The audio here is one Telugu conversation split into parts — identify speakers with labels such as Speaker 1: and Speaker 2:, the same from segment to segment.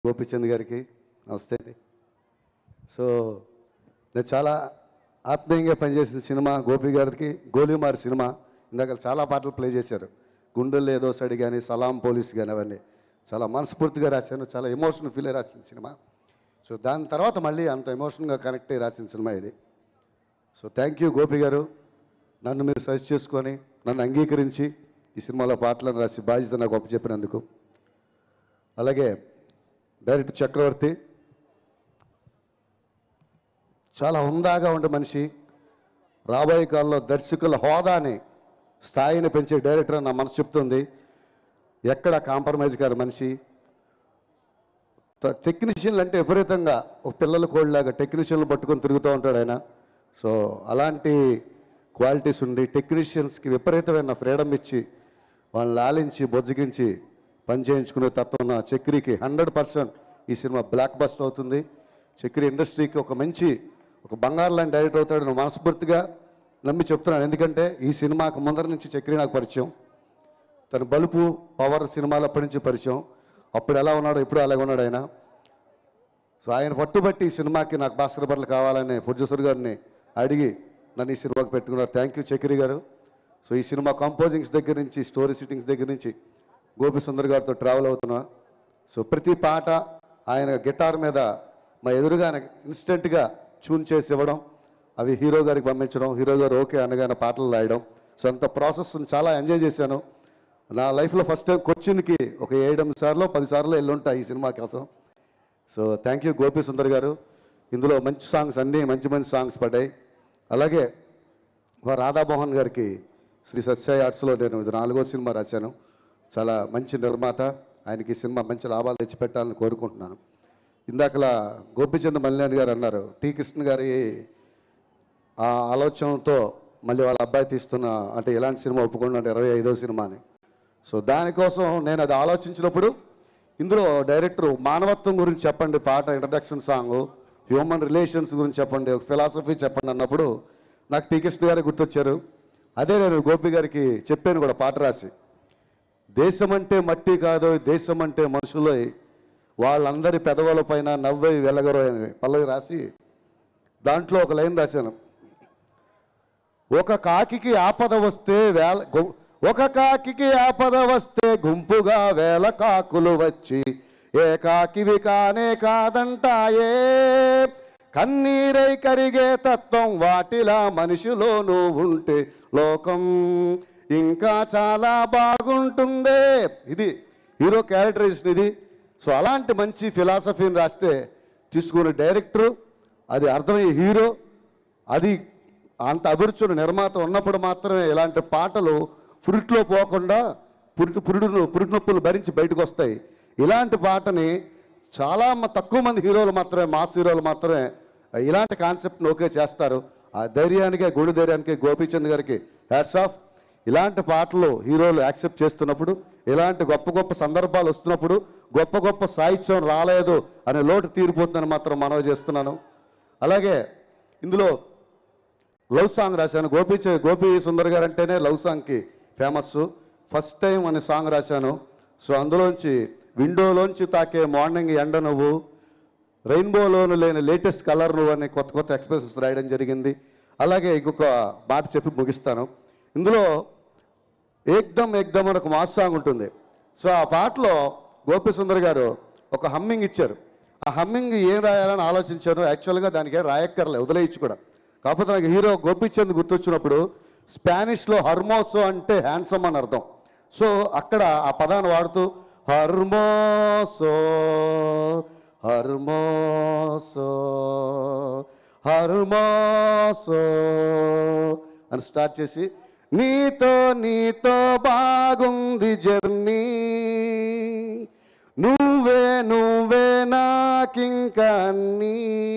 Speaker 1: గోపిచంద్ గారికి నమస్తే అండి సో నేను చాలా ఆత్మీయంగా పనిచేసిన సినిమా గోపి గారికి గోలీమార్ సినిమా ఇందాక చాలా పాటలు ప్లే చేశారు గుండెల్లో ఏదో సడి కానీ సలాం పోలీస్ కానీ అవన్నీ చాలా మనస్ఫూర్తిగా రాశాను చాలా ఎమోషనల్ ఫీల్ అయి రాసిన సినిమా సో దాని తర్వాత మళ్ళీ అంత ఎమోషన్గా కనెక్ట్ అయ్యి రాసిన సినిమా ఇది సో థ్యాంక్ యూ గోపి గారు నన్ను మీరు సజెస్ట్ చేసుకొని నన్ను అంగీకరించి ఈ సినిమాలో పాటలను రాసి బాధ్యత నాకు చెప్పినందుకు అలాగే డైరెక్టర్ చక్రవర్తి చాలా హుందాగా ఉండే మనిషి రాబోయే కాలంలో దర్శకుల హోదాని స్థాయిని పెంచే డైరెక్టర్ అని నా మనసు చెప్తుంది ఎక్కడ కాంప్రమైజ్ కాదు మనిషి త- టెక్నీషియన్లు అంటే విపరీతంగా ఒక పిల్లల కోడిలాగా టెక్నీషియన్లు పట్టుకొని తిరుగుతూ ఉంటాడు ఆయన సో అలాంటి క్వాలిటీస్ ఉండి టెక్నీషియన్స్కి విపరీతమైన ఫ్రీడమ్ ఇచ్చి వాళ్ళని లాలించి బొజ్జగించి పని చేయించుకునే తత్వం ఉన్న చక్రికి హండ్రెడ్ పర్సెంట్ ఈ సినిమా బ్లాక్ బస్ట్ అవుతుంది చక్రి ఇండస్ట్రీకి ఒక మంచి ఒక బంగారు లాంటి డైరెక్టర్ అవుతాడు నేను మనస్ఫూర్తిగా నమ్మి చెప్తున్నాను ఎందుకంటే ఈ సినిమాకు ముందర నుంచి చక్రి నాకు పరిచయం తన బలుపు పవర్ సినిమాలు అప్పటి నుంచి పరిచయం అప్పుడు ఎలా ఉన్నాడో ఇప్పుడు అలాగే ఉన్నాడు ఆయన సో ఆయన పట్టుబట్టి ఈ సినిమాకి నాకు భాస్కర్ బర్లు కావాలని ప్రొడ్యూసర్ గారిని అడిగి నన్ను ఈ సినిమాకి పెట్టుకున్నారు థ్యాంక్ యూ చక్రి గారు సో ఈ సినిమా కంపోజింగ్స్ దగ్గర నుంచి స్టోరీ సిట్టింగ్స్ దగ్గర నుంచి గోపి సుందర్ గారితో ట్రావెల్ అవుతున్నా సో ప్రతి పాట ఆయన గిటార్ మీద మా ఎదురుగా ఇన్స్టెంట్గా ట్యూన్ చేసి ఇవ్వడం అవి హీరో గారికి పంపించడం హీరో గారు ఓకే అనగానే పాటలు రాయడం సో అంత ప్రాసెస్ని చాలా ఎంజాయ్ చేశాను నా లైఫ్లో ఫస్ట్ టైం కొచ్చిన్కి ఒక ఏడు సార్లు పది సార్లు వెళ్ళి ఉంటాయి ఈ సినిమా కోసం so thank you Gopi Sundar garu ఇందులో మంచి సాంగ్స్ అన్నీ మంచి మంచి సాంగ్స్ పడ్డాయి అలాగే మా రాధామోహన్ గారికి శ్రీ సత్యాయి ఆర్ట్స్లో నేను ఇది నాలుగో సినిమా రాశాను చాలా మంచి నిర్మాత ఆయనకి ఈ సినిమా మంచి లాభాలు తెచ్చిపెట్టాలని కోరుకుంటున్నాను ఇందాకలా గోపిచంద్ మల్యాణి గారు అన్నారు టి కృష్ణ గారి ఆ ఆలోచనతో మళ్ళీ వాళ్ళ అబ్బాయి తీస్తున్న అంటే ఎలాంటి సినిమా ఒప్పుకోండి అంటే ఇరవై ఐదో సినిమా అని సో దానికోసం నేను అది ఆలోచించినప్పుడు ఇందులో డైరెక్టర్ మానవత్వం గురించి చెప్పండి పాట ఇంట్రడక్షన్ సాంగ్ హ్యూమన్ రిలేషన్స్ గురించి చెప్పండి ఒక ఫిలాసఫీ చెప్పండి అన్నప్పుడు నాకు టీ కృష్ణ గారు గుర్తొచ్చారు అదే నేను గోపి గారికి చెప్పాను కూడా పాట రాసి దేశం అంటే మట్టి కాదు దేశం అంటే మనుషులు వాళ్ళందరి పెదవుల పైన నవ్వై వెలగరు అని పల్లవి రాసి దాంట్లో ఒక లైన్ రాశాను ఒక కాకికి ఆపద వస్తే వేల గు- ఒక కాకికి ఆపద వస్తే గుంపుగా వేల కాకులు వచ్చి ఏ కాకివి కానే కాదంటాయే కన్నీరై కరిగే తత్వం వాటిలా మనిషిలోనూ ఉంటే లోకం ఇంకా చాలా బాగుంటుందే ఇది హీరో క్యారెక్టరైజేషన్ ఇది సో అలాంటి మంచి ఫిలాసఫీని రాస్తే తీసుకునే డైరెక్టరు అది అర్థమయ్యే హీరో అది అంత అభిరుచులు నిర్మాత ఉన్నప్పుడు మాత్రమే ఇలాంటి పాటలు పురిట్లో పోకుండా పురిటి పురుడును పురిటి నొప్పులు భరించి బయటకు వస్తాయి ఇలాంటి పాటని చాలా మ- తక్కువ మంది హీరోలు మాత్రమే మాస్ హీరోలు మాత్రమే ఇలాంటి కాన్సెప్ట్ని ఓకే చేస్తారు ఆ ధైర్యానికి ఆ గుడి ధైర్యానికి గోపీచంద్ గారికి హ్యాట్స్ ఆఫ్ ఇలాంటి పాటలు హీరోలు యాక్సెప్ట్ చేస్తున్నప్పుడు ఇలాంటి గొప్ప గొప్ప సందర్భాలు వస్తున్నప్పుడు గొప్ప గొప్ప సాహిత్యం రాలేదు అనే లోటు తీరిపోతుందని మాత్రం మనవి చేస్తున్నాను అలాగే ఇందులో లవ్ సాంగ్ రాశాను గోపి చే- గోపి సుందర్ గారు అంటేనే లవ్ సాంగ్కి ఫేమస్ ఫస్ట్ టైం అనే సాంగ్ రాశాను సో అందులోంచి విండోలోంచి తాకే మార్నింగ్ ఎండ నువ్వు రెయిన్బోలోను లేని లేటెస్ట్ కలర్ నువ్వు అని కొత్త కొత్త ఎక్స్ప్రెషన్స్ రాయడం జరిగింది అలాగే ఇంకొక మాట చెప్పి ముగిస్తాను ఇందులో ఏక్దమ్ ఏక్దమ్ అని ఒక మాస్ సాంగ్ ఉంటుంది సో ఆ పాటలో గోపి సుందర్ గారు ఒక హమ్మింగ్ ఇచ్చారు ఆ హమ్మింగ్ ఏం రాయాలని ఆలోచించాను యాక్చువల్గా దానికి ఏం రాయక్కర్లే వదిలేయచ్చు కూడా కాకపోతే నాకు హీరో గోపిచంద్ గుర్తొచ్చినప్పుడు స్పానిష్లో హర్మోసో అంటే హ్యాండ్సమ్ అని అర్థం సో అక్కడ ఆ పదాన్ని వాడుతూ హర్మోసో హర్మోసో హర్మోసో అని స్టార్ట్ చేసి నీతో నీతో బాగుంది జర్నీ నువ్వే నువ్వే నాకింకా అన్నీ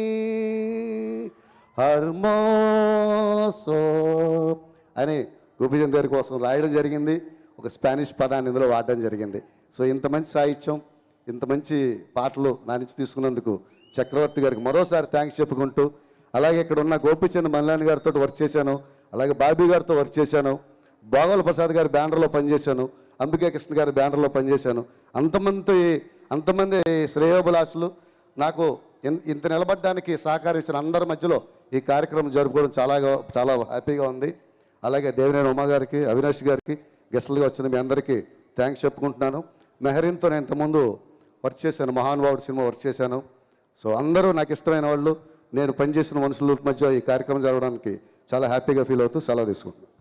Speaker 1: హర్మోసో అని గోపిచంద్ గారి కోసం రాయడం జరిగింది ఒక స్పానిష్ పదాన్ని ఇందులో వాడడం జరిగింది సో ఇంత మంచి సాహిత్యం ఇంత మంచి పాటలు నా నుంచి తీసుకున్నందుకు చక్రవర్తి గారికి మరోసారి థ్యాంక్స్ చెప్పుకుంటూ అలాగే ఇక్కడ ఉన్న గోపిచంద్ మల్లాని గారితో వర్క్ చేశాను అలాగే బాబీ గారితో వర్క్ చేశాను బాగోల ప్రసాద్ గారి బ్యానర్లో పనిచేశాను అంబికా కృష్ణ గారి బ్యానర్లో పనిచేశాను అంతమంది అంతమంది శ్రేయోభిలాషులు నాకు ఇన్- ఇంత నిలబడడానికి సహకరించిన అందరి మధ్యలో ఈ కార్యక్రమం జరుపుకోవడం చాలా చాలా హ్యాపీగా ఉంది అలాగే దేవినేని ఉమా గారికి అవినాష్ గారికి గెస్టులుగా వచ్చిన మీ అందరికీ థ్యాంక్స్ చెప్పుకుంటున్నాను మెహరీన్తో నేను ఇంతకుముందు వర్క్ చేశాను మహానుభావుడు సినిమా వర్క్ చేశాను సో అందరూ నాకు ఇష్టమైన వాళ్ళు నేను పనిచేసిన మనుషుల మధ్య ఈ కార్యక్రమం జరగడానికి చాలా హ్యాపీగా ఫీల్ అవుతూ సెలవు తీసుకుంటున్నాను